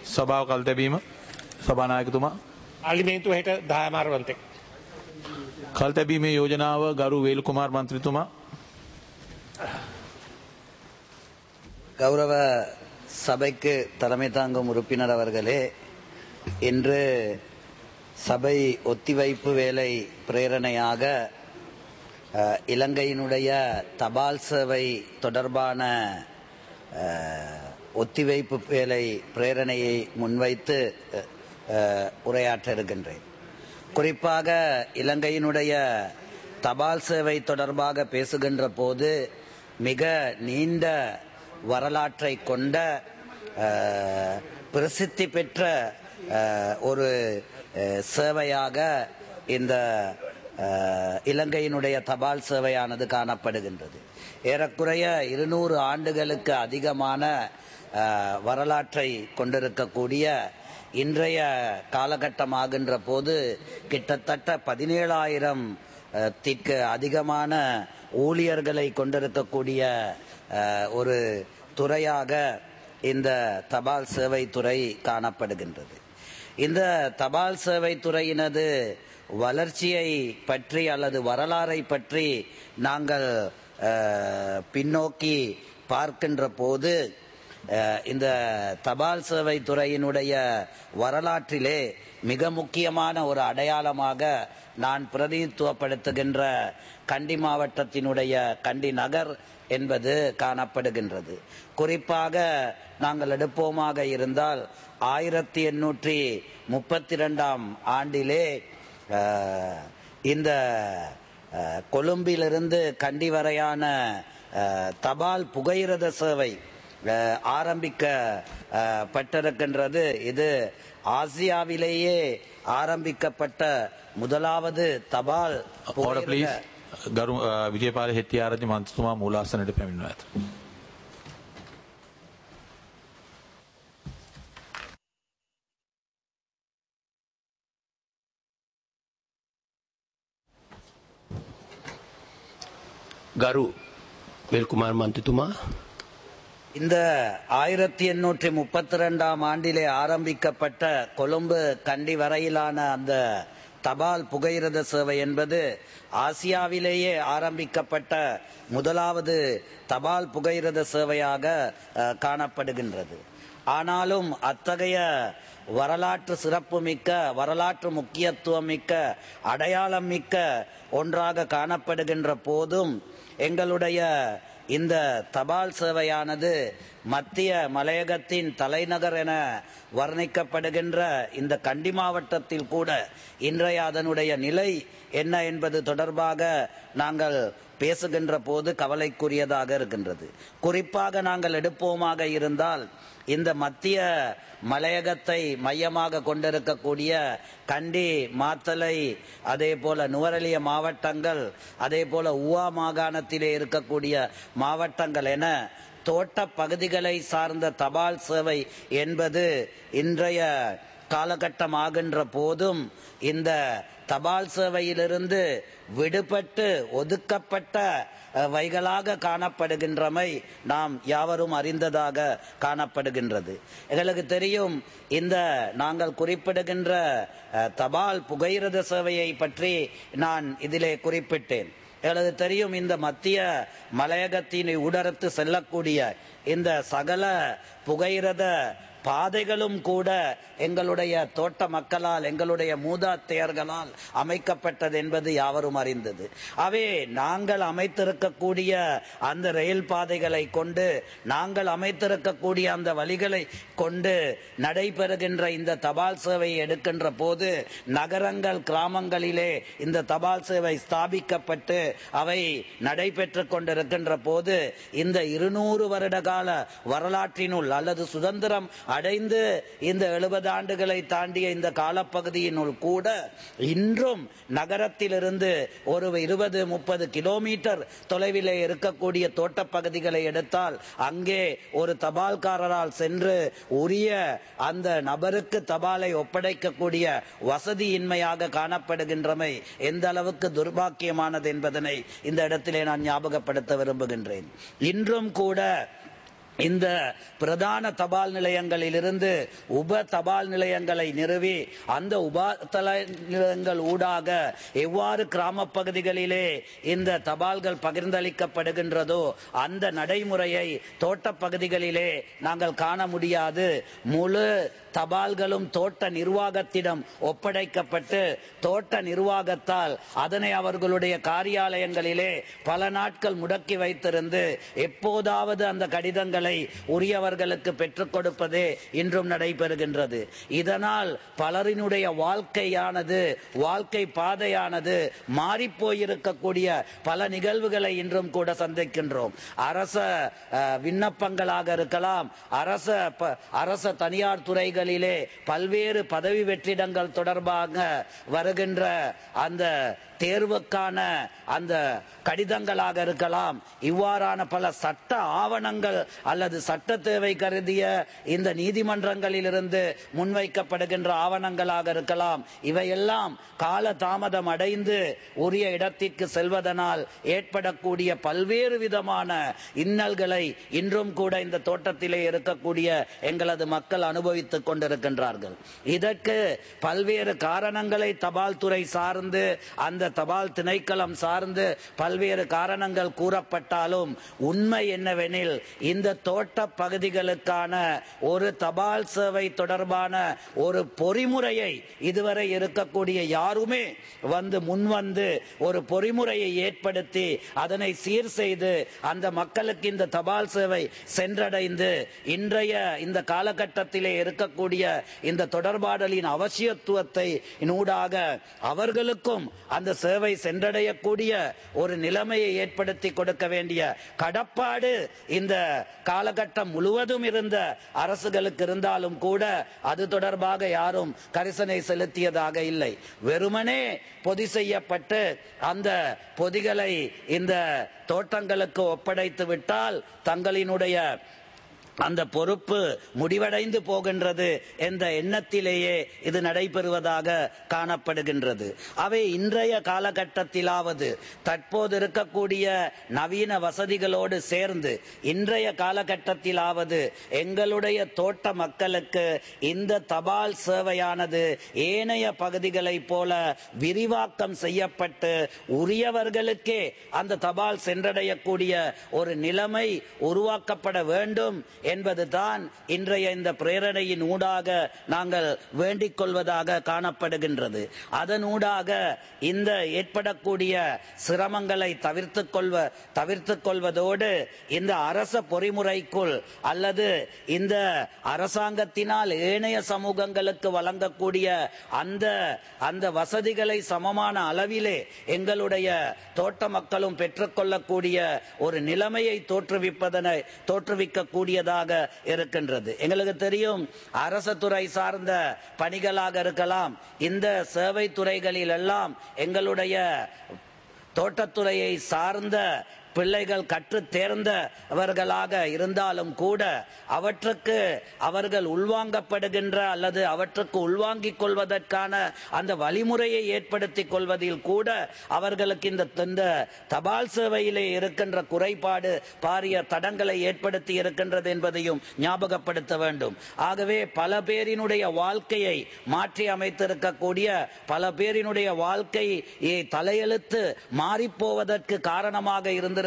සභාව කල් තැබීම සභානායකතුමා පාර්ලිමේන්තුව හෙට දායමාරවන්තෙක්. කල් තැබීමේ යෝජනාව ගරු වේල් කුමාර් මන්ත්‍රතුමා கௌரவ சபைக்கு தலைமை தாங்கும் உறுப்பினர் அவர்களே இன்று சபை ஒத்திவைப்பு வேலை பிரேரணையாக அஹ், இலங்கையினுடைய தபால் சேவை தொடர்பான அஹ், ஒத்திவைப்பு வேலை பிரேரணையை முன்வைத்து அஹ், அஹ், உரையாற்ற இருக்கின்றேன் குறிப்பாக இலங்கையினுடைய தபால் சேவை தொடர்பாக பேசுகின்ற போது மிக நீண்ட வரலாற்றை கொண்ட அஹ், பிரசித்தி பெற்ற அஹ், ஒரு அஹ், சேவையாக இந்த அஹ், இலங்கையினுடைய தபால் சேவையானது காணப்படுகின்றது ஏறக்குறைய இருநூறு ஆண்டுகளுக்கு அதிகமான அஹ், வரலாற்றை கொண்டிருக்கக்கூடிய இன்றைய காலகட்டமாகின்ற போது கிட்டத்தட்ட பதினேழாயிரம் திற்கு அதிகமான ஊழியர்களை கொண்டிருக்கக்கூடிய அஹ், ஒரு துறையாக இந்த தபால் சேவை துறை காணப்படுகின்றது இந்த தபால் சேவை துறையினது வளர்ச்சியை பற்றி அல்லது வரலாறை பற்றி நாங்கள் அஹ், பின்னோக்கி பார்க்கின்ற போது அஹ், இந்த தபால் சேவை துறையினுடைய வரலாற்றிலே மிக முக்கியமான ஒரு அடையாளமாக நான் பிரதிநிதித்துவப்படுத்துகின்ற கண்டி மாவட்டத்தினுடைய கண்டி நகர் என்பது காணப்படுகின்றது குறிப்பாக நாங்கள் எடுப்போமாக இருந்தால் ஆயிரத்தி எண்ணூற்றி முப்பத்தி ரெண்டாம் ஆண்டிலே அஹ், இந்த அஹ், கொழும்பிலிருந்து கண்டி வரையான அஹ், தபால் புகையிரத சேவை அஹ், ஆரம்பிக்க அஹ், பட்டிருக்கின்றது இது ஆசியாவிலேயே ஆரம்பிக்கப்பட்ட முதலாவது தபால் ඕඩ புகையிரத- ප්ලීස් ගරු විජපාල හෙටියාරජ මන්ත්‍රතුමා මූලාසනට පැමිණව ඇත. ගරු වෙල්කුමාර් මන්තිතුමා இந்த ஆயிரத்தி எண்ணூற்றி முப்பத்தி ரெண்டாம் ஆண்டிலே ஆரம்பிக்கப்பட்ட கொழும்பு கண்டி வரையிலான அந்த தபால் புகையிரத சேவை என்பது ஆசியாவிலேயே ஆரம்பிக்கப்பட்ட முதலாவது தபால் புகையிரத சேவையாக அஹ், காணப்படுகின்றது ஆனாலும் அத்தகைய வரலாற்று சிறப்புமிக்க வரலாற்று முக்கியத்துவம் மிக்க அடையாளம் மிக்க ஒன்றாக காணப்படுகின்ற போதும் எங்களுடைய இந்த தபால் சேவையானது மத்திய மலையகத்தின் தலைநகர் என வர்ணிக்கப்படுகின்ற இந்த கண்டி மாவட்டத்தில் கூட இன்றைய அதனுடைய நிலை என்ன என்பது தொடர்பாக நாங்கள் பேசுகின்ற போது கவலைக்குரியதாக இருக்கின்றது குறிப்பாக நாங்கள் எடுப்போமாக இருந்தால் இந்த மத்திய மலையகத்தை மையமாக கொண்டிருக்கக்கூடிய கண்டி மாத்தலை அதே போல நுவரெலிய மாவட்டங்கள் அதே போல உவா மாகாணத்திலே இருக்கக்கூடிய மாவட்டங்கள் என தோட்ட பகுதிகளை சார்ந்த தபால் சேவை என்பது இன்றைய காலகட்டம் ஆகின்ற போதும் இந்த தபால் சேவையிலிருந்து விடுபட்டு ஒதுக்கப்பட்ட அஹ், வைகளாக காணப்படுகின்றமை நாம் யாவரும் அறிந்ததாக காணப்படுகின்றது எங்களுக்கு தெரியும் இந்த நாங்கள் குறிப்பிடுகின்ற அஹ், தபால் புகையிரத சேவையை பற்றி நான் இதிலே குறிப்பிட்டேன் எங்களுக்கு தெரியும் இந்த மத்திய மலையகத்தினை உடரத்து செல்லக்கூடிய இந்த சகல புகையிரத பாதைகளும் கூட எங்களுடைய தோட்ட மக்களால் எங்களுடைய மூதாத்தையர்களால் அமைக்கப்பட்டது என்பது யாவரும் அறிந்தது அவே நாங்கள் அமைத்திருக்கக்கூடிய அந்த ரயில் பாதைகளை கொண்டு நாங்கள் அமைத்திருக்கக்கூடிய அந்த வழிகளை கொண்டு நடைபெறுகின்ற இந்த தபால் சேவை எடுக்கின்ற போது நகரங்கள் கிராமங்களிலே இந்த தபால் சேவை ஸ்தாபிக்கப்பட்டு அவை நடைபெற்று கொண்டிருக்கின்ற போது இந்த இருநூறு வருட கால வரலாற்றினுள் அல்லது சுதந்திரம் அடைந்து இந்த எழுபது ஆண்டுகளை தாண்டிய இந்த காலப்பகுதியினுள் கூட இன்றும் நகரத்திலிருந்து ஒரு இருபது முப்பது கிலோமீட்டர் தொலைவிலே இருக்கக்கூடிய தோட்டப்பகுதிகளை எடுத்தால் அங்கே ஒரு தபால்காரரால் சென்று உரிய அந்த நபருக்கு தபாலை ஒப்படைக்கக்கூடிய வசதியின்மையாக காணப்படுகின்றமை எந்த அளவுக்கு துர்பாக்கியமானது என்பதனை இந்த இடத்திலே நான் ஞாபகப்படுத்த விரும்புகின்றேன் இன்றும் கூட இந்த பிரதான தபால் நிலையங்களிலிருந்து உப தபால் நிலையங்களை நிறுவி அந்த உப தல நிலையங்கள் ஊடாக எவ்வாறு கிராம பகுதிகளிலே இந்த தபால்கள் பகிர்ந்தளிக்கப்படுகின்றதோ அந்த நடைமுறையை தோட்ட பகுதிகளிலே நாங்கள் காண முடியாது முழு தபால்களும் தோட்ட நிர்வாகத்திடம் ஒப்படைக்கப்பட்டு தோட்ட நிர்வாகத்தால் அதனை அவர்களுடைய காரியாலயங்களிலே பல நாட்கள் முடக்கி வைத்திருந்து எப்போதாவது அந்த கடிதங்களை உரியவர்களுக்கு பெற்றுக் கொடுப்பதே இன்றும் நடைபெறுகின்றது இதனால் பலரினுடைய வாழ்க்கையானது வாழ்க்கை பாதையானது மாறிப் போயிருக்கக்கூடிய பல நிகழ்வுகளை இன்றும் கூட சந்திக்கின்றோம் அரச அஹ், விண்ணப்பங்களாக இருக்கலாம் அரச ப- அரச தனியார் துறைகளிலே பல்வேறு பதவி வெற்றிடங்கள் தொடர்பாக வருகின்ற அந்த தேர்வுக்கான அந்த கடிதங்களாக இருக்கலாம் இவ்வாறான பல சட்ட ஆவணங்கள் அல்லது சட்ட தேவை கருதிய இந்த நீதிமன்றங்களிலிருந்து முன்வைக்கப்படுகின்ற ஆவணங்களாக இருக்கலாம் இவையெல்லாம் கால தாமதம் அடைந்து உரிய இடத்திற்கு செல்வதனால் ஏற்படக்கூடிய பல்வேறு விதமான இன்னல்களை இன்றும் கூட இந்த தோட்டத்திலே இருக்கக்கூடிய எங்களது மக்கள் அனுபவித்துக் கொண்டிருக்கின்றார்கள் இதற்கு பல்வேறு காரணங்களை தபால் துறை சார்ந்து அந்த தபால் திணைக்களம் சார்ந்து பல்வேறு காரணங்கள் கூறப்பட்டாலும் உண்மை என்னவெனில் இந்த தோட்ட பகுதிகளுக்கான ஒரு தபால் சேவை தொடர்பான ஒரு பொறிமுறையை இதுவரை இருக்கக்கூடிய யாருமே வந்து முன்வந்து ஒரு பொறிமுறையை ஏற்படுத்தி அதனை சீர் செய்து அந்த மக்களுக்கு இந்த தபால் சேவை சென்றடைந்து இன்றைய இந்த காலகட்டத்திலே இருக்கக்கூடிய இந்த தொடர்பாடலின் அவசியத்துவத்தை நூடாக அவர்களுக்கும் அந்த சேவை சென்றடையக்கூடிய ஒரு நிலைமையை ஏற்படுத்தி கொடுக்க வேண்டிய கடப்பாடு இந்த காலகட்டம் முழுவதும் இருந்த அரசுகளுக்கு இருந்தாலும் கூட அது தொடர்பாக யாரும் கரிசனை செலுத்தியதாக இல்லை வெறுமனே பொதி செய்யப்பட்டு அந்த பொதிகளை இந்த தோட்டங்களுக்கு ஒப்படைத்து விட்டால் தங்களினுடைய அந்த பொறுப்பு முடிவடைந்து போகின்றது என்ற எண்ணத்திலேயே இது நடைபெறுவதாக காணப்படுகின்றது அவை இன்றைய காலகட்டத்திலாவது தற்போது இருக்கக்கூடிய நவீன வசதிகளோடு சேர்ந்து இன்றைய காலகட்டத்திலாவது எங்களுடைய தோட்ட மக்களுக்கு இந்த தபால் சேவையானது ஏனைய பகுதிகளைப் போல விரிவாக்கம் செய்யப்பட்டு உரியவர்களுக்கே அந்த தபால் சென்றடையக்கூடிய ஒரு நிலைமை உருவாக்கப்பட வேண்டும் என்பதுதான் இன்றைய இந்த பிரேரணையின் ஊடாக நாங்கள் வேண்டிக் கொள்வதாக காணப்படுகின்றது அதனூடாக இந்த ஏற்படக்கூடிய சிரமங்களை தவிர்த்து கொள்வ தவிர்த்து கொள்வதோடு இந்த அரச பொறிமுறைக்குள் அல்லது இந்த அரசாங்கத்தினால் ஏனைய சமூகங்களுக்கு வழங்கக்கூடிய அந்த அந்த வசதிகளை சமமான அளவிலே எங்களுடைய தோட்ட மக்களும் பெற்றுக்கொள்ளக்கூடிய ஒரு நிலைமையை தோற்றுவிப்பதனை தோற்றுவிக்கக்கூடியதாக இருக்கின்றது எங்களுக்கு தெரியும் அரசு துறை சார்ந்த பணிகளாக இருக்கலாம் இந்த சேவை துறைகளில் எல்லாம் எங்களுடைய தோட்டத்துறையை சார்ந்த பிள்ளைகள் கற்று தேர்ந்தவர்களாக இருந்தாலும் கூட அவற்றுக்கு அவர்கள் உள்வாங்கப்படுகின்ற அல்லது அவற்றுக்கு உள்வாங்கிக் கொள்வதற்கான அந்த வழிமுறையை ஏற்படுத்திக் கொள்வதில் கூட அவர்களுக்கு இந்த இந்த தபால் சேவையிலே இருக்கின்ற குறைபாடு பாரிய தடங்களை ஏற்படுத்தி இருக்கின்றது என்பதையும் ஞாபகப்படுத்த வேண்டும் ஆகவே பல பேரினுடைய வாழ்க்கையை மாற்றி அமைத்திருக்கக்கூடிய பல பேரினுடைய வாழ்க்கை தலையெழுத்து மாறிப்போவதற்கு காரணமாக இருந்திருக்கக்கூடிய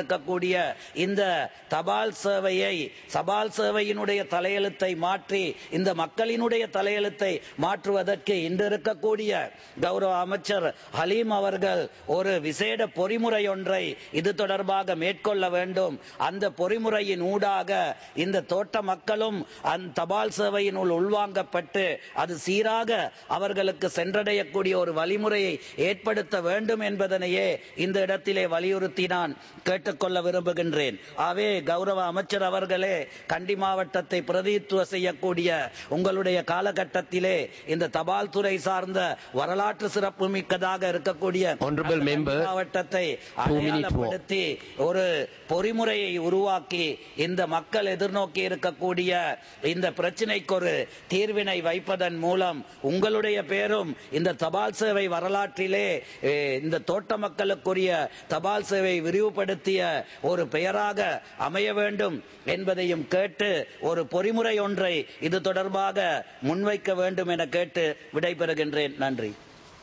இந்த தபால் சேவையை தபால் சேவையினுடைய தலையெழுத்தை மாற்றி இந்த மக்களினுடைய தலையெழுத்தை மாற்றுவதற்கு இன்று இருக்கக்கூடிய கௌரவ அமைச்சர் ஹலீம் அவர்கள் ஒரு விசேட பொறிமுறை ஒன்றை இது தொடர்பாக மேற்கொள்ள வேண்டும் அந்த பொறிமுறையின் ஊடாக இந்த தோட்ட மக்களும் அந்த தபால் சேவையினுள் உள்வாங்கப்பட்டு அது சீராக அவர்களுக்கு சென்றடையக்கூடிய ஒரு வழிமுறையை ஏற்படுத்த வேண்டும் என்பதனையே இந்த இடத்திலே வலியுறுத்தி நான் கேட்டுக்கொள்ள விரும்புகின்றேன் ஆகவே கௌரவ அமைச்சர் அவர்களே கண்டி மாவட்டத்தை பிரதித்துவ செய்யக்கூடிய உங்களுடைய காலகட்டத்திலே இந்த தபால் துறை சார்ந்த வரலாற்று சிறப்பு மிக்கதாக இருக்கக்கூடிய Honorable member, மாவட்டத்தை two minutes more. அடையாளப்படுத்தி ஒரு பொறிமுறையை உருவாக்கி இந்த மக்கள் எதிர்நோக்கி இருக்கக்கூடிய இந்த பிரச்சினைக்கு ஒரு தீர்வினை வைப்பதன் மூலம் உங்களுடைய பேரும் இந்த தபால் சேவை வரலாற்றிலே eh, இந்த தோட்ட மக்களுக்குரிய தபால் சேவை விரிவுபடுத்திய ஒரு பெயராக அமைய வேண்டும் என்பதையும் கேட்டு ஒரு பொறிமுறை ஒன்றை இது தொடர்பாக முன்வைக்க வேண்டும் என கேட்டு விடைபெறுகின்றேன் நன்றி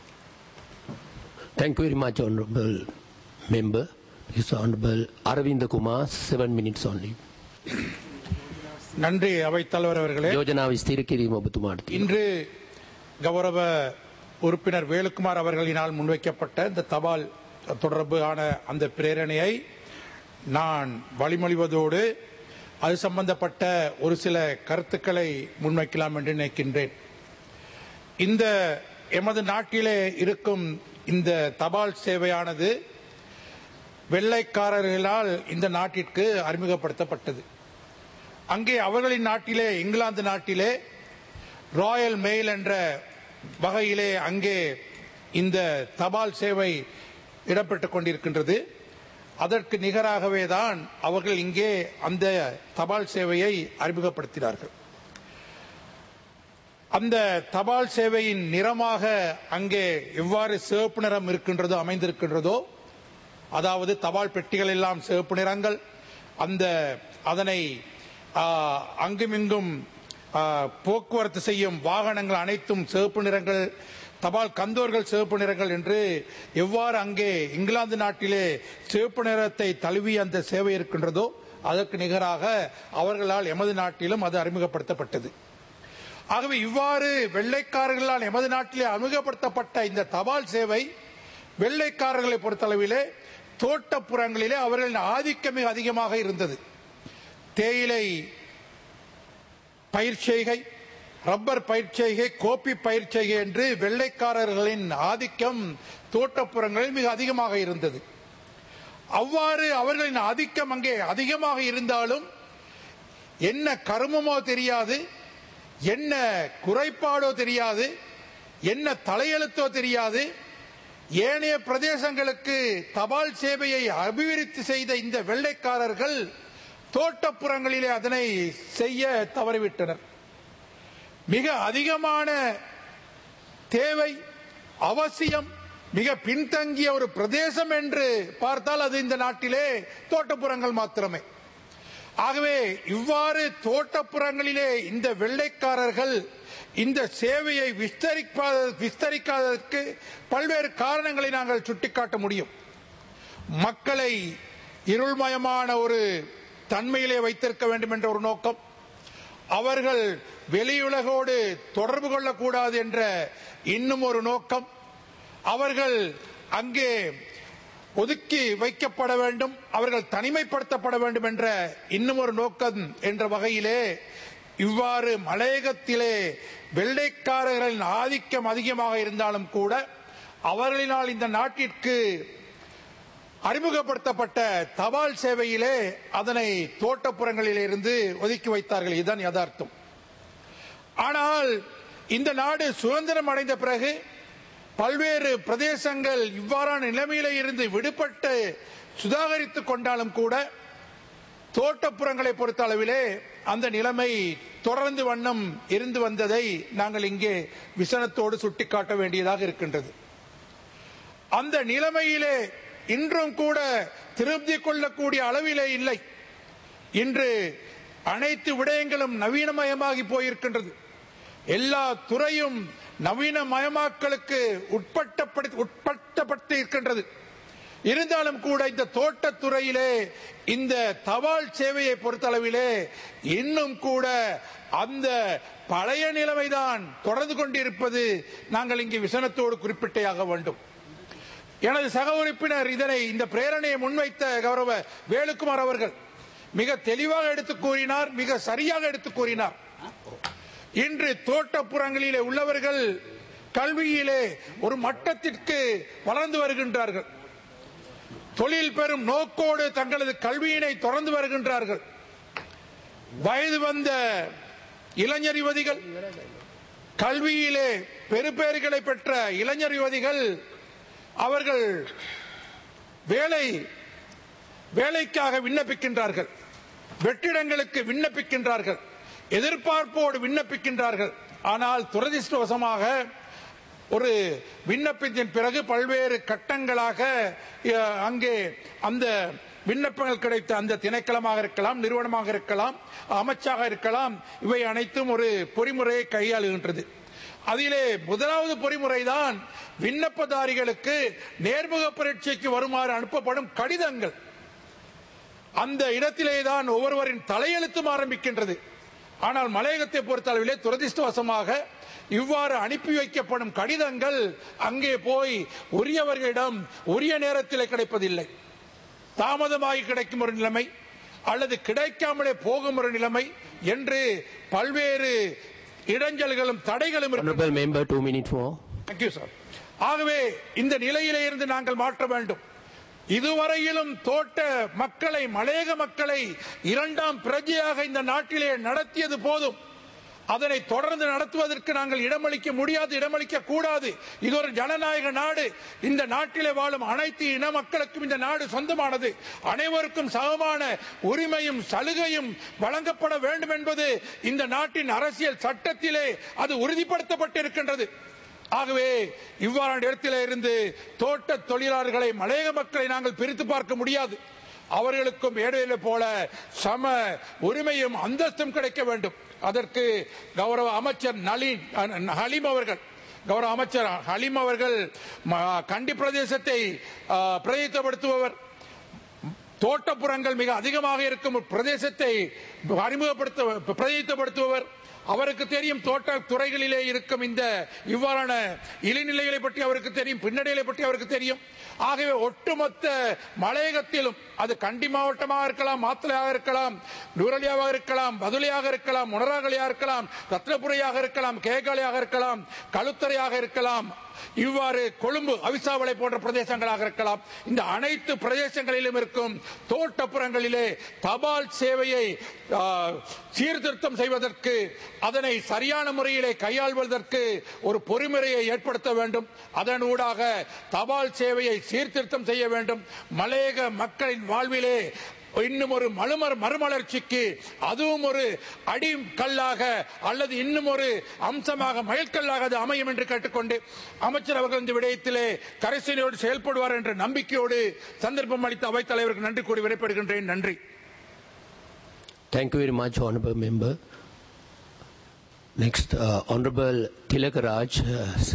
Thank you very much, Honorable Member. His Honorable Aravind Kumar, seven minutes only. நன்றி அவைத்தலைவர் அவர்களே යෝජනා විස්තීර කිරීම ඔබතුමාට තියෙනවා. இன்று கௌரவ உறுப்பினர் வேலுக்குமார் அவர்களினால் முன்வைக்கப்பட்ட இந்த தபால் தொடர்பான அந்த பிரேரணையை நான் வழிமொழிவதோடு அது சம்பந்தப்பட்ட ஒரு சில கருத்துக்களை முன்வைக்கலாம் என்று நினைக்கின்றேன் இந்த எமது நாட்டிலே இருக்கும் இந்த தபால் சேவையானது வெள்ளைக்காரர்களால் இந்த நாட்டிற்கு அறிமுகப்படுத்தப்பட்டது அங்கே அவர்களின் நாட்டிலே இங்கிலாந்து நாட்டிலே ராயல் மெயில் என்ற வகையிலே அங்கே இந்த தபால் சேவை இடம்பெற்றுக் கொண்டிருக்கின்றது அதற்கு நிகராகவே தான் அவர்கள் இங்கே அந்த தபால் சேவையை அறிமுகப்படுத்தினார்கள் அந்த தபால் சேவையின் நிறமாக அங்கே எவ்வாறு சிவப்பு நிறம் இருக்கின்றதோ அமைந்திருக்கின்றதோ அதாவது தபால் பெட்டிகள் எல்லாம் சிவப்பு நிறங்கள் அந்த அதனை ஆ, அங்குமிங்கும் ஆ, போக்குவரத்து செய்யும் வாகனங்கள் அனைத்தும் சிவப்பு நிறங்கள் தபால் கந்தோர்கள் சிவப்பு நிறங்கள் என்று எவ்வாறு அங்கே இங்கிலாந்து நாட்டிலே சிவப்பு நிறத்தை தழுவி அந்த சேவை இருக்கின்றதோ அதற்கு நிகராக அவர்களால் எமது நாட்டிலும் அது அறிமுகப்படுத்தப்பட்டது ஆகவே இவ்வாறு வெள்ளைக்காரர்களால் எமது நாட்டிலே அறிமுகப்படுத்தப்பட்ட இந்த தபால் சேவை வெள்ளைக்காரர்களை பொறுத்தளவிலே தோட்டப்புறங்களிலே அவர்களின் ஆதிக்கம் மிக அதிகமாக இருந்தது தேயிலை பயிர் செய்கை ரப்பர் பயிர் செய்கை கோப்பி பயிர் செய்கை என்று வெள்ளைக்காரர்களின் ஆதிக்கம் தோட்டப்புறங்களில் மிக அதிகமாக இருந்தது அவ்வாறு அவர்களின் ஆதிக்கம் அங்கே அதிகமாக இருந்தாலும் என்ன கருமமோ தெரியாது என்ன குறைபாடோ தெரியாது என்ன தலையெழுத்தோ தெரியாது ஏனைய பிரதேசங்களுக்கு தபால் சேவையை அபிவிருத்தி செய்த இந்த வெள்ளைக்காரர்கள் தோட்டப்புறங்களிலே அதனை செய்ய தவறிவிட்டனர் மிக அதிகமான தேவை அவசியம் மிக பின்தங்கிய ஒரு பிரதேசம் என்று பார்த்தால் அது இந்த நாட்டிலே தோட்டப்புறங்கள் மாத்திரமே ஆகவே இவ்வாறு தோட்டப்புறங்களிலே இந்த வெள்ளைக்காரர்கள் இந்த சேவையை விஸ்தரிப்பா விஸ்தரிக்காததற்கு பல்வேறு காரணங்களை நாங்கள் சுட்டிக்காட்ட முடியும் மக்களை இருள்மயமான ஒரு தன்மையிலே வைத்திருக்க வேண்டும் என்ற ஒரு நோக்கம் அவர்கள் வெளியுலகோடு தொடர்பு கொள்ளக்கூடாது என்ற இன்னும் ஒரு நோக்கம் அவர்கள் அங்கே ஒதுக்கி வைக்கப்பட வேண்டும் அவர்கள் தனிமைப்படுத்தப்பட வேண்டும் என்ற இன்னும் ஒரு நோக்கம் என்ற வகையிலே இவ்வாறு மலையகத்திலே வெள்ளைக்காரர்களின் ஆதிக்கம் அதிகமாக இருந்தாலும் கூட அவர்களினால் இந்த நாட்டிற்கு அறிமுகப்படுத்தப்பட்ட தபால் சேவையிலே அதனை தோட்டப்புறங்களில் இருந்து ஒதுக்கி வைத்தார்கள் இதுதான் யதார்த்தம் ஆனால் இந்த நாடு சுதந்திரம் அடைந்த பிறகு பல்வேறு பிரதேசங்கள் இவ்வாறான நிலைமையில இருந்து விடுபட்டு சுதாகரித்துக் கொண்டாலும் கூட தோட்டப்புறங்களை பொறுத்த அளவிலே அந்த நிலைமை தொடர்ந்து வண்ணம் இருந்து வந்ததை நாங்கள் இங்கே விசனத்தோடு சுட்டிக்காட்ட வேண்டியதாக இருக்கின்றது அந்த நிலைமையிலே இன்றும் கூட திருப்தி கொள்ளக்கூடிய அளவிலே இல்லை இன்று அனைத்து விடயங்களும் நவீனமயமாகி போயிருக்கின்றது எல்லா துறையும் நவீனமயமாக்கலுக்கு உட்பட்டப்படுத்தி உட்பட்டப்பட்டு இருக்கின்றது இருந்தாலும் கூட இந்த தோட்டத்துறையிலே இந்த தபால் சேவையை பொறுத்தளவிலே இன்னும் கூட அந்த பழைய நிலைமைதான் தொடர்ந்து கொண்டிருப்பது நாங்கள் இங்கே விசனத்தோடு குறிப்பிட்டே வேண்டும் எனது சக உறுப்பினர் இதனை இந்த பிரேரணையை முன்வைத்த கௌரவ வேலுக்குமார் அவர்கள் மிக தெளிவாக எடுத்து கூறினார் மிக சரியாக எடுத்து கூறினார் இன்று தோட்டப்புறங்களிலே உள்ளவர்கள் கல்வியிலே ஒரு மட்டத்திற்கு வளர்ந்து வருகின்றார்கள் தொழில் பெறும் நோக்கோடு தங்களது கல்வியினை தொடர்ந்து வருகின்றார்கள் வயது வந்த இளைஞர் யுவதிகள் கல்வியிலே பெறுபேறுகளை பெற்ற இளைஞர் யுவதிகள் அவர்கள் வேலை வேலைக்காக விண்ணப்பிக்கின்றார்கள் வெற்றிடங்களுக்கு விண்ணப்பிக்கின்றார்கள் எதிர்பார்ப்போடு விண்ணப்பிக்கின்றார்கள் ஆனால் துரதிருஷ்டவசமாக ஒரு விண்ணப்பத்தின் பிறகு பல்வேறு கட்டங்களாக அஹ், அங்கே அந்த விண்ணப்பங்கள் கிடைத்த அந்த திணைக்களமாக இருக்கலாம் நிறுவனமாக இருக்கலாம் அமைச்சாக இருக்கலாம் இவை அனைத்தும் ஒரு பொறிமுறையை கையாளுகின்றது அதிலே முதலாவது பொறிமுறைதான் விண்ணப்பதாரிகளுக்கு நேர்முக பரீட்சைக்கு வருமாறு அனுப்பப்படும் கடிதங்கள் அந்த இடத்திலேதான் ஒவ்வொருவரின் தலையெழுத்தும் ஆரம்பிக்கின்றது ஆனால் மலையகத்தை பொறுத்தளவிலே துரதிருஷ்டவசமாக இவ்வாறு அனுப்பி வைக்கப்படும் கடிதங்கள் அங்கே போய் உரியவர்களிடம் உரிய நேரத்தில் கிடைப்பதில்லை தாமதமாகி கிடைக்கும் ஒரு நிலைமை அல்லது கிடைக்காமலே போகும் ஒரு நிலைமை என்று பல்வேறு இடைஞ்சல்களும் தடைகளும் இருக்கின்றன. Honorable member, two minutes more. Thank you sir ஆகவே இந்த நிலையிலே இருந்து நாங்கள் மாற்ற வேண்டும் இதுவரையிலும் தோட்ட மக்களை மலையக மக்களை இரண்டாம் பிரஜையாக இந்த நாட்டிலே நடத்தியது போதும் அதனை தொடர்ந்து நடத்துவதற்கு நாங்கள் இடமளிக்க முடியாது இடமளிக்க கூடாது இது ஒரு ஜனநாயக நாடு இந்த நாட்டிலே வாழும் அனைத்து இன மக்களுக்கும் இந்த நாடு சொந்தமானது அனைவருக்கும் சமமான உரிமையும் சலுகையும் வழங்கப்பட வேண்டும் என்பது இந்த நாட்டின் அரசியல் சட்டத்திலே அது உறுதிப்படுத்தப்பட்டிருக்கின்றது ஆகவே இவ்வாறான இடத்திலே இருந்து தோட்ட தொழிலாளர்களை மலையக மக்களை நாங்கள் பிரித்து பார்க்க முடியாது அவர்களுக்கும் ஏழையில போல சம உரிமையும் அந்தஸ்தும் கிடைக்க வேண்டும் அதற்கு கௌரவ அமைச்சர் நளின் அஹ், ஹலீம் அவர்கள் கௌரவ அமைச்சர் ஹலீம் அவர்கள் ம- கண்டி பிரதேசத்தை அஹ், பிரதிநிதித்துவப்படுத்துபவர் தோட்டப்புறங்கள் மிக அதிகமாக இருக்கும் ஒரு பிரதேசத்தை அறிமுகப்படுத்த பிரதிநிதித்துவப்படுத்துபவர் அவருக்கு தெரியும் தோட்ட துறைகளிலே இருக்கும் இந்த இவ்வாறான இளைநிலைகளை பற்றி அவருக்கு தெரியும் பின்னடைகளை பற்றி அவருக்கு தெரியும் ஆகவே ஒட்டுமொத்த மலையகத்திலும் அது கண்டி மாவட்டமாக இருக்கலாம் மாத்தளையாக இருக்கலாம் நூரலியாவாக இருக்கலாம் பதுளையாக இருக்கலாம் முனராகலியாக இருக்கலாம் ரத்னபுரையாக இருக்கலாம் கேகாலையாக இருக்கலாம் களுத்தரையாக இருக்கலாம் இவ்வாறு கொழும்பு அவிசாவளை போன்ற பிரதேசங்களாக இருக்கலாம் இந்த அனைத்து பிரதேசங்களிலும் இருக்கும் தோட்டப்புறங்களிலே தபால் சேவையை ஆ, சீர்திருத்தம் செய்வதற்கு அதனை சரியான முறையிலே கையாள்வதற்கு ஒரு பொறிமுறையை ஏற்படுத்த வேண்டும் அதன் ஊடாக தபால் சேவையை சீர்திருத்தம் செய்ய வேண்டும் மலையக மக்களின் வாழ்விலே இன்னும் ஒரு மலுமர் மறுமலர்ச்சிக்கு அதுவும் ஒரு அடிக்கல்லாக அல்லது இன்னும் ஒரு அம்சமாக மயல்கல்லாக அது அமையும் என்று கேட்டுக்கொண்டு அமைச்சர் அவர்கள் இந்த விடயத்திலே கரைசனையோடு செயல்படுவார் என்ற நம்பிக்கையோடு சந்தர்ப்பம் அளித்த அவைத் தலைவருக்கு நன்றி கூறி விடைபெறுகின்றேன் நன்றி Thank you very much, Honorable Member. Next, uh, Honorable Tilakaraj, uh,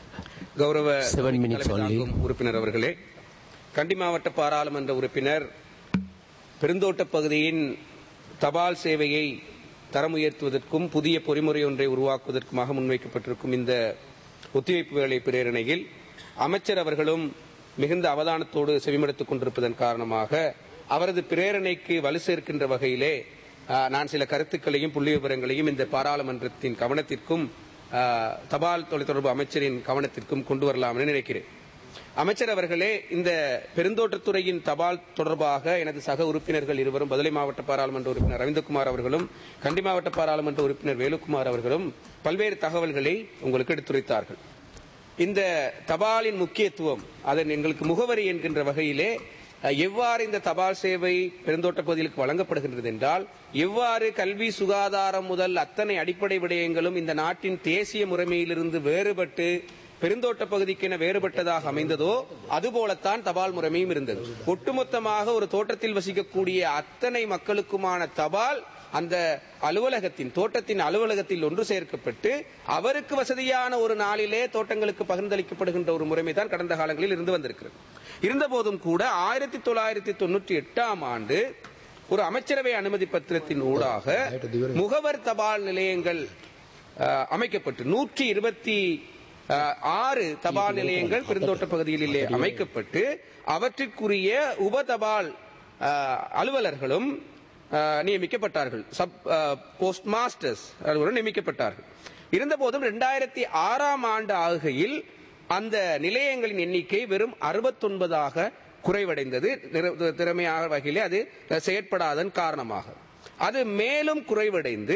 கௌரவ Seven minutes தலைமை only. தாங்கும் உறுப்பினர் அவர்களே கண்டி மாவட்ட பாராளுமன்ற உறுப்பினர் பெருந்தோட்ட பகுதியின் தபால் சேவையை தரம் உயர்த்துவதற்கும் புதிய பொறிமுறை ஒன்றை உருவாக்குவதற்குமாக முன்வைக்கப்பட்டிருக்கும் இந்த ஒத்திவைப்பு வேலை பிரேரணையில் அமைச்சர் அவர்களும் மிகுந்த அவதானத்தோடு செவிமடுத்துக் கொண்டிருப்பதன் காரணமாக அவரது பிரேரணைக்கு வலு சேர்க்கின்ற வகையிலே ஆ, நான் சில கருத்துக்களையும் புள்ளி விவரங்களையும் இந்த பாராளுமன்றத்தின் கவனத்திற்கும் ஆ, தபால் தொலைத்தொடர்பு அமைச்சரின் கவனத்திற்கும் கொண்டு வரலாம் என நினைக்கிறேன் அமைச்சர் அவர்களே இந்த பெருந்தோட்டத்துறையின் தபால் தொடர்பாக எனது சக உறுப்பினர்கள் இருவரும் பதுளை மாவட்ட பாராளுமன்ற உறுப்பினர் ரவீந்திரகுமார் அவர்களும் கண்டி மாவட்ட பாராளுமன்ற உறுப்பினர் வேலுக்குமார் அவர்களும் பல்வேறு தகவல்களை உங்களுக்கு எடுத்துரைத்தார்கள் இந்த தபாலின் முக்கியத்துவம் அதன் எங்களுக்கு முகவரி என்கின்ற வகையிலே அஹ், எவ்வாறு இந்த தபால் சேவை பெருந்தோட்ட பகுதிகளுக்கு வழங்கப்படுகின்றது என்றால் எவ்வாறு கல்வி சுகாதாரம் முதல் அத்தனை அடிப்படை விடயங்களும் இந்த நாட்டின் தேசிய முறைமையிலிருந்து வேறுபட்டு பெருந்தோட்ட பகுதிக்கென வேறுபட்டதாக அமைந்ததோ அதுபோலத்தான் தபால் முறைமையும் இருந்தது ஒட்டுமொத்தமாக ஒரு தோட்டத்தில் வசிக்கக்கூடிய அத்தனை மக்களுக்குமான தபால் அந்த அலுவலகத்தின் தோட்டத்தின் அலுவலகத்தில் ஒன்று சேர்க்கப்பட்டு அவருக்கு வசதியான ஒரு நாளிலே தோட்டங்களுக்கு பகிர்ந்தளிக்கப்படுகின்ற ஒரு முறைமை தான் கடந்த காலங்களில் இருந்து வந்திருக்கிறது இருந்தபோதும் கூட ஆயிரத்தி தொள்ளாயிரத்தி தொண்ணூற்றி எட்டாம் ஆண்டு ஒரு அமைச்சரவை அனுமதி பத்திரத்தின் ஊடாக முகவர் தபால் நிலையங்கள் அஹ், அமைக்கப்பட்டு நூற்றி இருபத்தி அஹ், ஆறு தபால் நிலையங்கள் பெருந்தோட்ட பகுதிகளிலே அமைக்கப்பட்டு அவற்றிற்குரிய உப தபால் அஹ், அலுவலர்களும் அஹ், நியமிக்கப்பட்டார்கள் சப் போஸ்ட் மாஸ்டர்ஸ் நியமிக்கப்பட்டார்கள் இருந்தபோதும் இரண்டாயிரத்தி ஆறாம் ஆண்டு ஆகையில் அந்த நிலையங்களின் எண்ணிக்கை வெறும் அறுபத்தொன்பதாக குறைவடைந்தது நிற- திறமையான வகையிலே அது செயற்படாதன் காரணமாக அது மேலும் குறைவடைந்து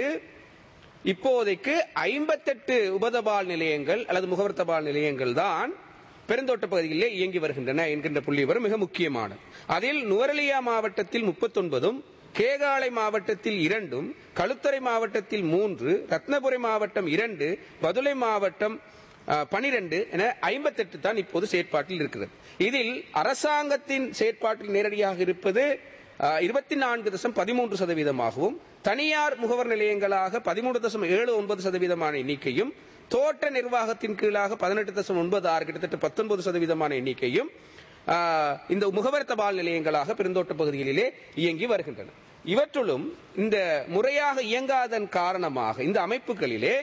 இப்போதைக்கு ஐம்பத்தெட்டு உபதபால் நிலையங்கள் அல்லது முகவர் தபால் நிலையங்கள் தான் பெருந்தோட்ட பகுதிகளிலே இயங்கி வருகின்றன என்கின்ற புள்ளி விவரம் மிக முக்கியமானது அதில் நுவரலியா மாவட்டத்தில் முப்பத்தொன்பதும் கேகாலை மாவட்டத்தில் இரண்டும் களுத்துறை மாவட்டத்தில் மூன்று ரத்னபுரி மாவட்டம் இரண்டு பதுளை மாவட்டம் பனிரெண்டு என ஐம்பத்தெட்டு தான் இப்போது செயற்பாட்டில் இருக்கிறது இதில் அரசாங்கத்தின் செயற்பாட்டில் நேரடியாக இருப்பது இருபத்தி நான்கு தசம் பதிமூன்று சதவீதமாகவும் தனியார் முகவர் நிலையங்களாக பதிமூன்று தசம் ஏழு ஒன்பது சதவீதமான எண்ணிக்கையும் தோட்ட நிர்வாகத்தின் கீழாக பதினெட்டு தசம் ஒன்பது ஆறு கிட்டத்தட்ட பத்தொன்பது சதவீதமான எண்ணிக்கையும் ஆஹ், இந்த முகவர் தபால் நிலையங்களாக பெருந்தோட்ட பகுதிகளிலே இயங்கி வருகின்றன இவற்றுள்ளும் இந்த முறையாக இயங்காதன் காரணமாக இந்த அமைப்புகளிலே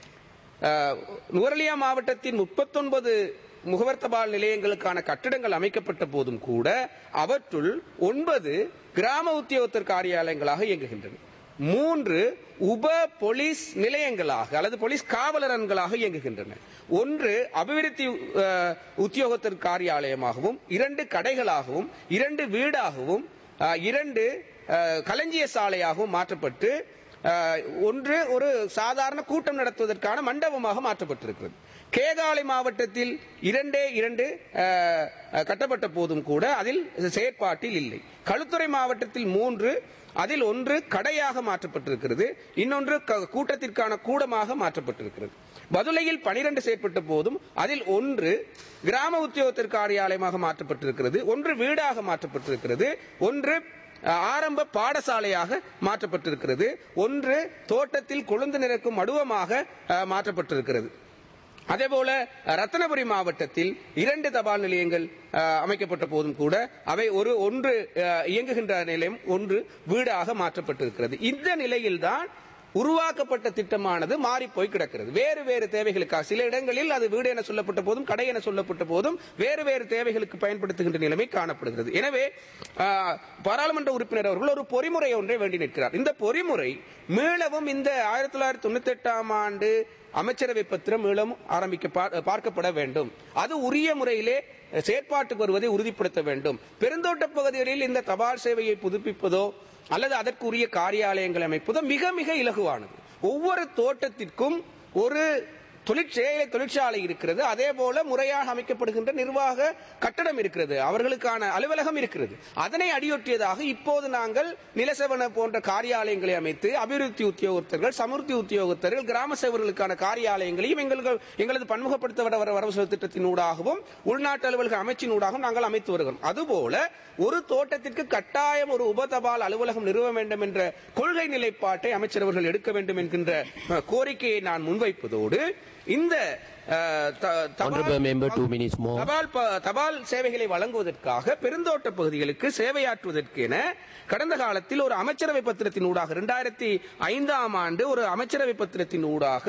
ஆஹ், நுவரெலியா மாவட்டத்தின் முப்பத்தொன்பது முகவர் தபால் நிலையங்களுக்கான கட்டிடங்கள் அமைக்கப்பட்ட போதும் கூட அவற்றுள் ஒன்பது கிராம உத்தியோகத்தர் காரியாலயங்களாக இயங்குகின்றன மூன்று உப போலீஸ் நிலையங்களாக அல்லது போலீஸ் காவலரன்களாக இயங்குகின்றன ஒன்று அபிவிருத்தி ஆஹ், உத்தியோகத்தர் காரியாலயமாகவும் இரண்டு கடைகளாகவும் இரண்டு வீடாகவும் ஆஹ், இரண்டு ஆஹ், களஞ்சிய சாலையாகவும் மாற்றப்பட்டு ஆஹ், ஒன்று ஒரு சாதாரண கூட்டம் நடத்துவதற்கான மண்டபமாக மாற்றப்பட்டிருக்கிறது கேகாலை மாவட்டத்தில் இரண்டே இரண்டு ஆஹ், கட்டப்பட்ட போதும் கூட அதில் செயற்பாட்டில் இல்லை களுத்துறை மாவட்டத்தில் மூன்று அதில் ஒன்று கடையாக மாற்றப்பட்டிருக்கிறது இன்னொன்று க- கூட்டத்திற்கான கூடமாக மாற்றப்பட்டிருக்கிறது பதுளையில் பனிரெண்டு செயற்பட்ட போதும் அதில் ஒன்று கிராம உத்தியோகத்திற்கு காரியாலயமாக மாற்றப்பட்டிருக்கிறது ஒன்று வீடாக மாற்றப்பட்டிருக்கிறது ஒன்று அஹ், ஆரம்ப பாடசாலையாக மாற்றப்பட்டிருக்கிறது ஒன்று தோட்டத்தில் கொழுந்து நிறக்கும் மடுவமாக அஹ், மாற்றப்பட்டிருக்கிறது அதேபோல அஹ், ரத்தினபுரி மாவட்டத்தில் இரண்டு தபால் நிலையங்கள் அஹ், அமைக்கப்பட்ட போதும் கூட அவை ஒரு ஒன்று அஹ், இயங்குகின்ற நிலையம் ஒன்று வீடாக மாற்றப்பட்டிருக்கிறது இந்த நிலையில்தான் உருவாக்கப்பட்ட திட்டமானது மாறி போய் கிடக்கிறது வேறு வேறு தேவைகளுக்காக சில இடங்களில் அது வீடு என சொல்லப்பட்ட போதும் கடை என சொல்லப்பட்ட போதும் வேறு வேறு தேவைகளுக்கு பயன்படுத்துகின்ற நிலைமை காணப்படுகிறது எனவே ஆஹ், பாராளுமன்ற உறுப்பினர் அவர்கள் ஒரு பொறிமுறை ஒன்றை வேண்டி நிற்கிறார் இந்த பொறிமுறை மீளவும் இந்த ஆயிரத்தி தொள்ளாயிரத்தி தொண்ணூத்தி எட்டாம் ஆண்டு அமைச்சரவை பத்திரம் மீளவும் ஆரம்பிக்க பா- பார்க்கப்பட வேண்டும் அது உரிய முறையிலே செயற்பாட்டுக்கு வருவதை உறுதிப்படுத்த வேண்டும் பெருந்தோட்ட பகுதிகளில் இந்த தபால் சேவையை புதுப்பிப்பதோ அல்லது அதற்குரிய காரியாலயங்கள் அமைப்பதோ மிக மிக இலகுவானது ஒவ்வொரு தோட்டத்திற்கும் ஒரு தொழிற்சேலை தொழிற்சாலை இருக்கிறது அதே போல முறையாக அமைக்கப்படுகின்ற நிர்வாக கட்டடம் இருக்கிறது அவர்களுக்கான அலுவலகம் இருக்கிறது அதனை அடியொற்றியதாக இப்போது நாங்கள் நிலசவன போன்ற காரியாலயங்களை அமைத்து அபிவிருத்தி உத்தியோகத்தர்கள் சமுர்த்தி உத்தியோகத்தர்கள் கிராம சேவர்களுக்கான காரியாலயங்களையும் எங்களுக்கு எங்களது பன்முகப்படுத்தப்பட்ட வர- வரவு செலவு திட்டத்தின் ஊடாகவும் உள்நாட்டு அலுவலக அமைச்சின் ஊடாகவும் நாங்கள் அமைத்து வருகிறோம் அதுபோல ஒரு தோட்டத்திற்கு கட்டாயம் ஒரு உபதபால் அலுவலகம் நிறுவ வேண்டும் என்ற கொள்கை நிலைப்பாட்டை அமைச்சர் அவர்கள் எடுக்க வேண்டும் என்கின்ற அஹ், கோரிக்கையை நான் முன்வைப்பதோடு இந்த அஹ், த- Honorable தபால் member, two minutes more. தபால் ப- தபால் சேவைகளை வழங்குவதற்காக பெருந்தோட்ட பகுதிகளுக்கு சேவையாற்றுவதற்கு என கடந்த காலத்தில் ஒரு அமைச்சரவை பத்திரத்தின் ஊடாக இரண்டாயிரத்தி ஐந்தாம் ஆண்டு ஒரு அமைச்சரவை பத்திரத்தின் ஊடாக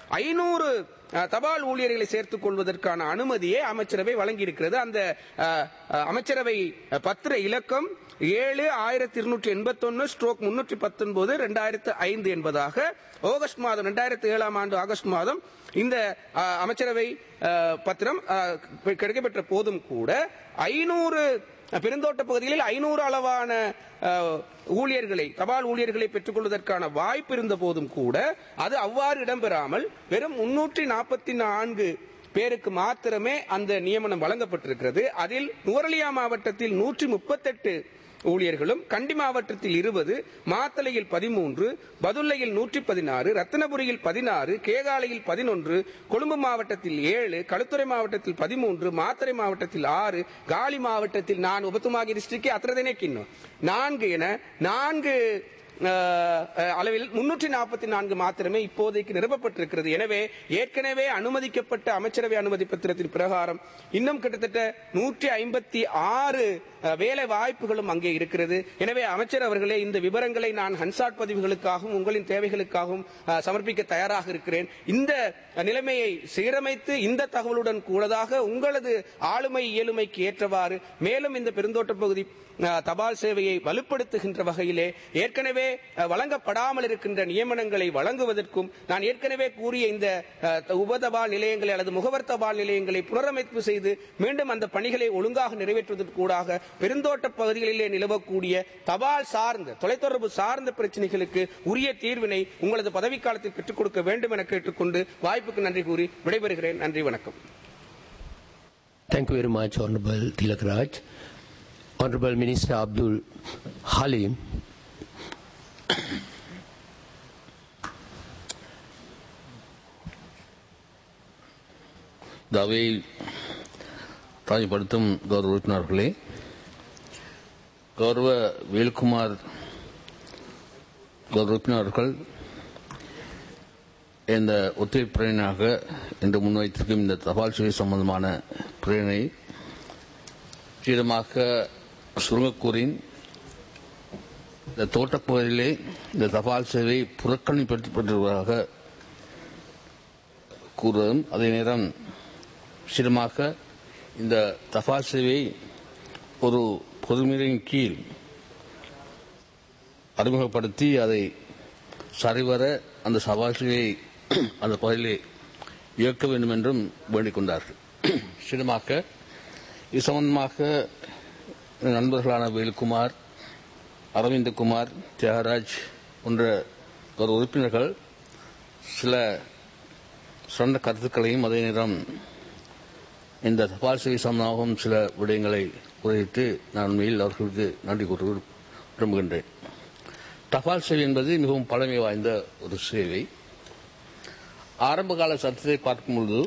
ஐநூறு தபால் ஊழியர்களை சேர்த்துக் கொள்வதற்கான அனுமதியை அமைச்சரவை வழங்கியிருக்கிறது அந்த அஹ், அஹ், அமைச்சரவை பத்திர இலக்கம் ஏழு ஆயிரத்தி இருநூற்றி எண்பத்தொன்னு ஸ்ட்ரோக் முன்னூற்றி பத்தொன்பது ரெண்டாயிரத்து ஐந்து என்பதாக ஆகஸ்ட் மாதம் ரெண்டாயிரத்தி ஏழாம் ஆண்டு ஆகஸ்ட் மாதம் இந்த அஹ், அமைச்சரவை அஹ், பத்திரம் அஹ், கிடைக்கப்பெற்ற போதும் கூட ஐநூறு பெருந்தோட்ட பகுதிகளில் ஐநூறு அளவான அஹ், ஊழியர்களை தபால் ஊழியர்களை பெற்றுக்கொள்வதற்கான வாய்ப்பு இருந்த போதும் கூட அது அவ்வாறு இடம்பெறாமல் வெறும் முன்னூற்றி நாற்பத்தி நான்கு பேருக்கு மாத்திரமே அந்த நியமனம் வழங்கப்பட்டிருக்கிறது அதில் நுவரலியா மாவட்டத்தில் நூற்றி முப்பத்தெட்டு ஊழியர்களும் கண்டி மாவட்டத்தில் இருபது மாத்தளையில் பதிமூன்று பதுல்லையில் நூற்றி பதினாறு ரத்தினபுரியில் பதினாறு கேகாலையில் பதினொன்று கொழும்பு மாவட்டத்தில் ஏழு களுத்துறை மாவட்டத்தில் பதிமூன்று மாத்தறை மாவட்டத்தில் ஆறு காலி மாவட்டத்தில் நான் உபத்துமாகி டிஸ்ட்ரிக்ட் அத்திரதனே கிண்ணம் நான்கு என நான்கு அஹ், அஹ், அளவில் முன்னூற்றி நாற்பத்தி நான்கு மாத்திரமே இப்போதைக்கு நிரப்பப்பட்டிருக்கிறது எனவே ஏற்கனவே அனுமதிக்கப்பட்ட அமைச்சரவை அனுமதி பத்திரத்தின் பிரகாரம் இன்னும் கிட்டத்தட்ட நூற்றி ஐம்பத்தி ஆறு வேலை வாய்ப்புகளும் அங்கே இருக்கிறது எனவே அமைச்சர் அவர்களே இந்த விவரங்களை நான் ஹன்சாட் பதிவுகளுக்காகவும் உங்களின் தேவைகளுக்காகவும் அஹ், சமர்ப்பிக்க தயாராக இருக்கிறேன் இந்த நிலைமையை சீரமைத்து இந்த தகவலுடன் கூடதாக உங்களது ஆளுமை இயலுமைக்கு ஏற்றவாறு மேலும் இந்த பெருந்தோட்ட பகுதி அஹ், தபால் சேவையை வலுப்படுத்துகின்ற வகையிலே ஏற்கனவே அஹ், வழங்கப்படாமல் இருக்கின்ற நியமனங்களை வழங்குவதற்கும் நான் ஏற்கனவே கூறிய இந்த அஹ், உபதபால் நிலையங்களை அல்லது முகவர் தபால் நிலையங்களை புனரமைப்பு செய்து மீண்டும் அந்த பணிகளை ஒழுங்காக நிறைவேற்றுவதற்கூடாக பெருந்தோட்ட பகுதிகளிலே நிலவக்கூடிய தபால் சார்ந்த தொலைத்தொடர்பு சார்ந்த பிரச்சனைகளுக்கு உரிய தீர்வினை உங்களது பதவிக்காலத்தில் பெற்றுக் கொடுக்க வேண்டும் என கேட்டுக்கொண்டு வாய்ப்புக்கு நன்றி கூறி விடைபெறுகிறேன் நன்றி வணக்கம் Thank you very much, Honorable Tilak Raj. Honorable Minister Abdul Halim. இந்த அவையில் தாய்ப்படுத்தும் கௌரவ உறுப்பினர்களே கௌரவ வேல்குமார் கௌரவ உறுப்பினர்கள் இந்த ஒத்துழைப்பு பிரேரணையாக இன்று முன்வைத்திருக்கும் இந்த தபால் சேவை சம்பந்தமான பிரேரணை சீரமாக சுருங்கக்கூறின் இந்த தோட்டப்பகுதியிலே இந்த தபால் சேவை புறக்கணிப்பட்டிருப்பதாக கூறுவதும் அதே நேரம் சிரமாக இந்த தபால் சேவை ஒரு பொதுமுறையின் கீழ் அறிமுகப்படுத்தி அதை சரிவர அந்த சவால் சேவையை அந்த பகுதியிலே இயக்க வேண்டும் என்றும் வேண்டிக் கொண்டார்கள் சிரமாக இது சம்பந்தமாக நண்பர்களான வேலுக்குமார் அரவிந்தகுமார் தியாகராஜ் போன்ற ஒரு உறுப்பினர்கள் சில சிறந்த கருத்துக்களையும் அதே நேரம் இந்த தபால் சேவை சம்பந்தமாகவும் சில விடயங்களை உரையிட்டு நான் உண்மையில் அவர்களுக்கு நன்றி கூற விரும்புகின்றேன் தபால் சேவை என்பது மிகவும் பழமை வாய்ந்த ஒரு சேவை ஆரம்ப கால சட்டத்தை பார்க்கும் பொழுது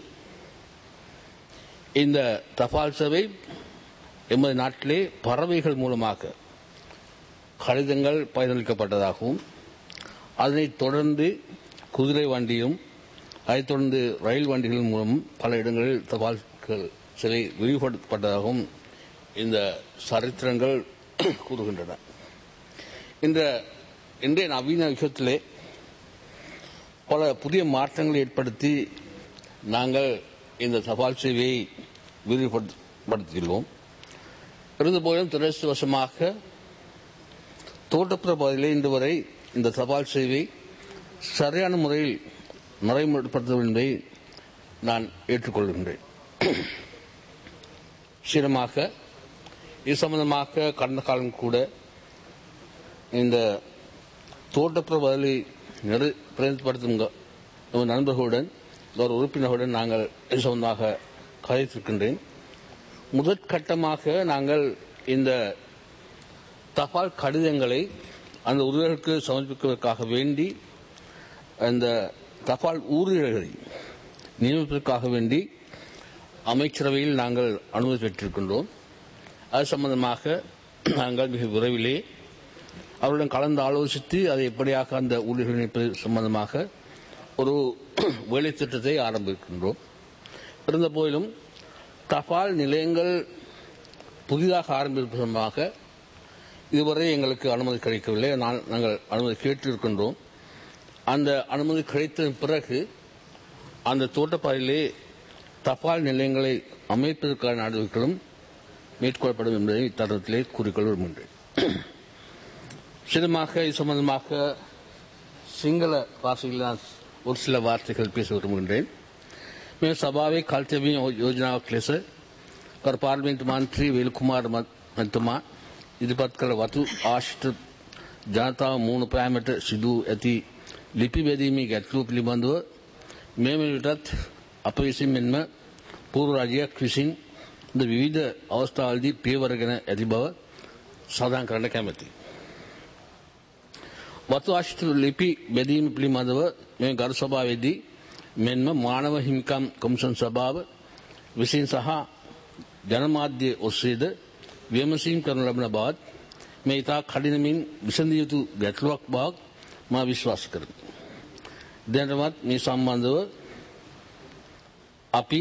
இந்த தபால் சேவை எமது நாட்டிலே பறவைகள் மூலமாக கடிதங்கள் பயனளிக்கப்பட்டதாகவும் அதனைத் தொடர்ந்து குதிரை வண்டியும் அதைத் தொடர்ந்து ரயில் வண்டிகள் மூலம் பல இடங்களில் தபால் சிலை விரிவுபடுத்தப்பட்டதாகவும் இந்த சரித்திரங்கள் கூறுகின்றன இந்த இன்றைய நவீன யுகத்திலே பல புதிய மாற்றங்களை ஏற்படுத்தி நாங்கள் இந்த தபால் சேவையை விரிவுபடுத்தியுள்ளோம் இருந்தபோதும் துரதிருஷ்டவசமாக தோட்டப்புற பகுதியிலே இன்று வரை இந்த தபால் சேவை சரியான முறையில் நடைமுறைப்படுத்த என்பதை நான் ஏற்றுக்கொள்கின்றேன் சீரமாக இது சம்பந்தமாக கடந்த காலம் கூட இந்த தோட்டப்புற பதிலை பிரதிபடுத்தும் நண்பர்களுடன் ஒரு உறுப்பினர்களுடன் நாங்கள் இது சம்பந்தமாக கதைத்திருக்கின்றேன் முதற்கட்டமாக நாங்கள் இந்த தபால் கடிதங்களை அந்த உறவினருக்கு சமர்ப்பிப்பதற்காக வேண்டி அந்த தபால் ஊழியர்களை நியமிப்பதற்காக வேண்டி அமைச்சரவையில் நாங்கள் அனுமதி பெற்றிருக்கின்றோம் அது சம்பந்தமாக நாங்கள் மிக விரைவிலே அவருடன் கலந்து ஆலோசித்து அதை எப்படியாக அந்த ஊழியர்கள் இணைப்பது சம்பந்தமாக ஒரு வேலை திட்டத்தை ஆரம்பிக்கின்றோம் இருந்த போதிலும் தபால் நிலையங்கள் புதிதாக ஆரம்பிப்பது சம்பந்தமாக இதுவரை எங்களுக்கு அனுமதி கிடைக்கவில்லை நாங்கள் அனுமதி கேட்டிருக்கின்றோம் அந்த அனுமதி கிடைத்த பிறகு அந்த தோட்டப்பாறையிலே தபால் நிலையங்களை அமைப்பதற்கான நடவடிக்கைகளும் மேற்கொள்ளப்படும் என்பதை தருணத்திலே கூறிக்கொள்ள விரும்புகின்றேன் சிதமாக இது சம்பந்தமாக சிங்கள பாஷையில் நான் ஒரு சில வார்த்தைகள் பேச விரும்புகின்றேன் मैं सभावे कल्तव्य योजना क्लेस कर पार्लिमेंट मंत्री वेलकुमार මැතිතුමා ඉදිරිපත් කළ වතු ආශ්‍රිත ජනතාව මුහුණ පෑමට සිදු ඇති ලිපි බැදීමේ ගැටලුව පිළිබඳව මේ වනවිටත් අප විසින් මෙන්ම පූර්ව රජයක් විසින් ද විවිධ අවස්ථාවලදී පියවරගෙන ඇති බව සඳහන් කරන්න කැමැති. වතු ආශ්‍රිත ලිපි බැදීම පිළිබඳව මේ ගරු සභාවේදී මෙන්ම මානව හිමිකම් කොමිෂන් සභාව විසින් සහ ජනමාධ්‍ය ඔස්සේද විමසීම් කරනු ලබන බවත් මේ ඉතා කඩිනමින් විසඳිය යුතු ගැටලුවක් බවක් මා විශ්වාස කරමි. දැනටමත් මේ සම්බන්ධව අපි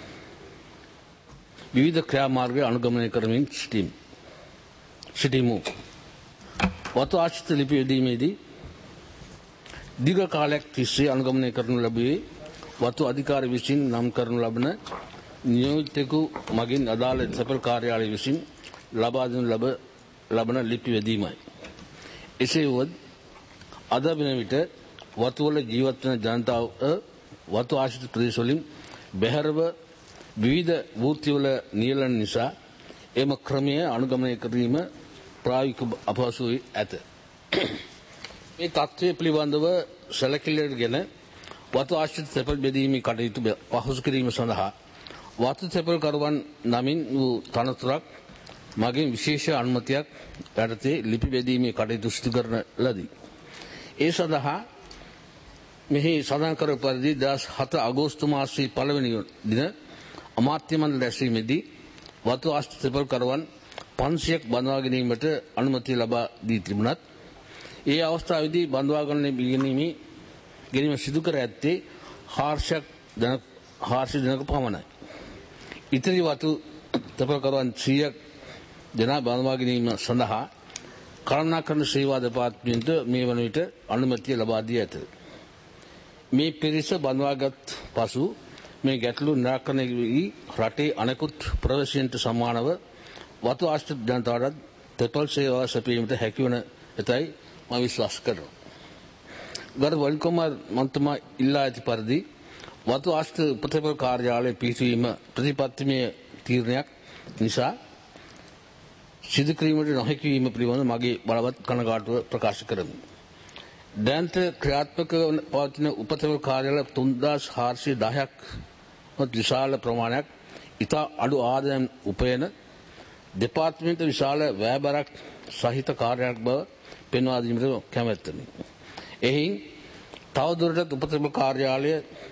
විවිධ ක්‍රියාමාර්ග අනුගමනය කරමින් සිටීම. සිටිමු. වතු ආශ්ිත ලිපි යොදීමේදී දිග කාලයක් තිස්සේ අනුගමනය කරනු ලැබුවේ වතු අධිකාර විසින් නම් කරනු ලබන නියෝජිතෙකු මගින් අදාළ සැපල් කාර්යාලය විසින් ලබා දෙනු ලබ ලබන ලිපි වැදීමයි. එසේ වුවත් අද වෙන විට වතුවල ජීවත් වන ජනතාව වතු ආශ්‍රිත ප්‍රදේශවලින් බැහැරව විවිධ වෘත්තිවල නියලන නිසා එම ක්‍රමය අනුගමනය කිරීම ප්‍රායෝගික අපහසු වී ඇත. මේ තත්ත්වය පිළිබඳව සැලකිල්ලටගෙන වතු ආශ්‍රිත සැපල් බෙදීමේ කටයුතු පහසු කිරීම සඳහා වතු තෙපල්කරුවන් නමින් වූ තනතුරක් මගින් විශේෂ අනුමතියක් යටතේ ලිපි බෙදීමේ කටයුතු සිදු කරන ලදී. ඒ සඳහා මෙහි සඳහන් කර පරිදි දස් හත අගෝස්තු මාසී පළවෙනි දින අමාත්‍ය මණ්ඩල රැස්වීමේදී වතු අෂ්ට තෙපල්කරුවන් පන්සියක් බඳවා ගැනීමට අනුමතිය ලබා දී තිබුණත් ඒ අවස්ථාවේදී බඳවා ගැනීමේ ගැනීම සිදු කර ඇත්තේ හාර්ෂයක් දන හාර්ෂ දිනක පමණයි. ඉතිරි වතු තපකරුවන් 100ක් දෙනා බඳවා ගැනීම සඳහා කළමනාකරණ සේවා දෙපාර්තමේන්තුව මේ වන විට අනුමැතිය ලබා දී ඇත. මේ පිරිස බඳවාගත් පසු මේ ගැටලු නිරාකරණය වී රටේ අනෙකුත් ප්‍රවේශයන්ට සමානව වතු ආශ්‍රිත ජනතාවට තෙපල් සේවා සැපීමට හැකිවන ඇතයි මම විශ්වාස කරනවා. ගරු වල්කුමාර් මන්තුමා ඉල්ලා ඇති පරිදි වතු ආශ්‍රිත උපතෙපල් කාර්යාලය පිහිටවීම ප්‍රතිපත්තිමය තීරණයක් නිසා සිදු කිරීමට නොහැකි වීම පිළිබඳ මගේ බලවත් කනගාටුව ප්‍රකාශ කරමි. දැන්ට ක්‍රියාත්මක වන පවතින උපතෙපල් කාර්යාල 3410ක් වත් විශාල ප්‍රමාණයක් ඉතා අඩු ආදායම් උපයන දෙපාර්තමේන්ත විශාල වැෑබරක් සහිත කාර්යයක් බව පෙන්වා දීමට කැමැත්තමි. එහින් තවදුරටත් උපතම කාර්යාලය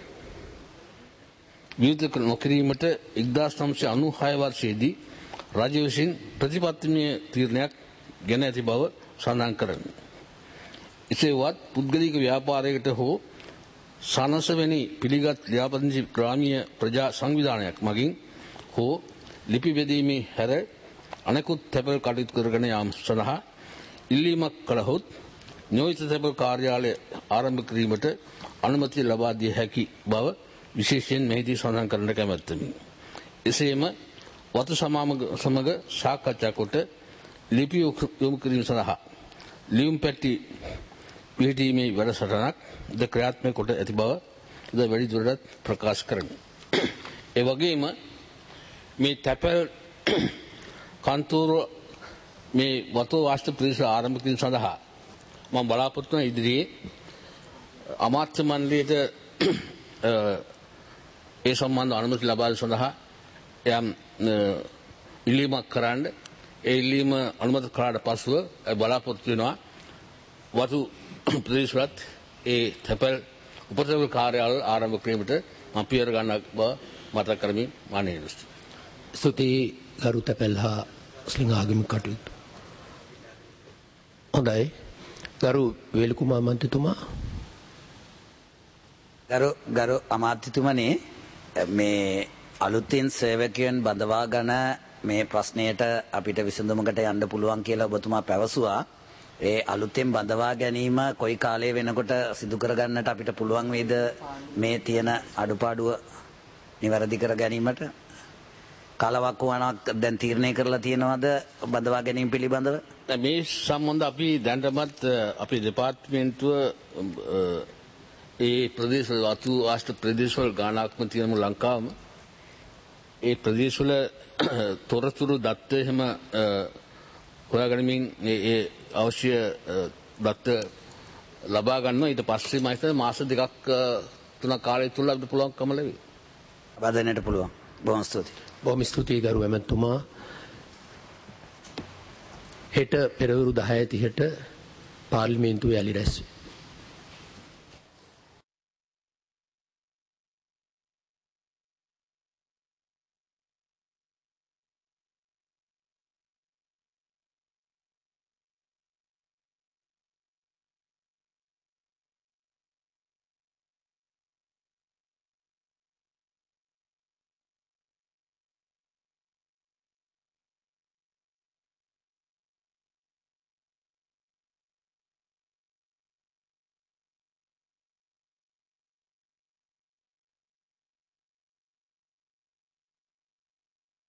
විවෘත නොකිරීමට එක්දාස් නම්සය අනු හය වර්ෂයේදී රජ විසින් ප්‍රතිපත්තිමය තීරණයක් ගැන ඇති බව සඳහන් කරන්න. එසේවත් පුද්ගලික ව්‍යාපාරයකට හෝ සනසවැනි පිළිගත් ලියාපදිංචි ග්‍රාමීය ප්‍රජා සංවිධානයක් මගින් හෝ ලිපි බෙදීමේ හැර අනෙකුත් තැපල් කටයුතු කරගෙන යාම සඳහා ඉල්ලීමක් කළහොත් නියෝජිත තැපල් කාර්යාලය ආරම්භ කිරීමට අනුමතිය ලබා දිය හැකි බව විශේෂයෙන් මෙහිදී සඳහන් කරන්න කැමැත්තමි. එසේම වතු සමග සාකච්ඡා කොට ලිපි යොමු කිරීම සඳහා ලියුම් පැටි පිහිටීමේ වැඩසටහනක් ද ක්‍රියාත්මක කොට ඇති බව ද වැඩිදුරටත් ප්‍රකාශ කරමි. ඒ වගේම මේ තැපැල් කන්තූර මේ වතු වාස්තු ප්‍රදේශ ආරම්භ කිරීම සඳහා මම බලාපොරොත්තු වන ඉදිරියේ අමාත්‍ය මණ්ඩලයට ඒ සම්බන්ධ අනුමැති ලබා දීම සඳහා යම් ඉල්ලීමක් කරන්න ඒ ඉල්ලීම අනුමත කරාට පසුව බලාපොරොත්තු වෙනවා වතු ප්‍රදේශවලත් ඒ තැපැල් උපතැපැල් කාර්යාල ආරම්භ කිරීමට මම පියවර ගන්න බව මතක් කරමින් මානය දෘෂ්ටි. ස්තුතියි ගරු තැපැල් හා ස්ලිං ආගමික කටයුතු. හොඳයි. ගරු වේලකුමා මන්ත්‍රතුමා ගරු ගරු අමාත්‍යතුමනි මේ අලුතින් සේවකයන් බඳවා ගන මේ ප්‍රශ්නයට අපිට විසඳුමකට යන්න පුළුවන් කියලා ඔබතුමා පැවසුවා. ඒ අලුතෙන් බඳවා ගැනීම කොයි කාලය වෙනකොට සිදු කරගන්නට අපිට පුළුවන් වේද මේ තියෙන අඩුපාඩුව නිවැරදි කර ගැනීමට කලවක්කුවනක් දැන් තීරණය කරලා තියෙනවද බඳවා ගැනීම පිළිබඳව මේ සම්බන්ධ අපි දැන්ටමත් අපි දෙපාර්තමේන්තුව ඒ ප්‍රදේශ වතු ආෂ්ට ප්‍රදේශවල ගානක්ම තියෙනම ලංකාවම ඒ ප්‍රදේශවල තොරතුරු දත්ත එහෙම හොයාගනිමින් ඒ අවශ්‍ය දත්ත ලබා ගන්න ඊට පස්සේ මම හිතන්නේ මාස දෙකක් තුනක් කාලය තුල අපිට පුළුවන්කම ලැබෙයි. බදන්නට පුළුවන් බොහොම ස්තුතියි බොහොම ස්තුතියි ගරු ඇමතුමා. හෙට පෙරවරු 10:30ට පාර්ලිමේන්තුවේ යලි රැස් වේ.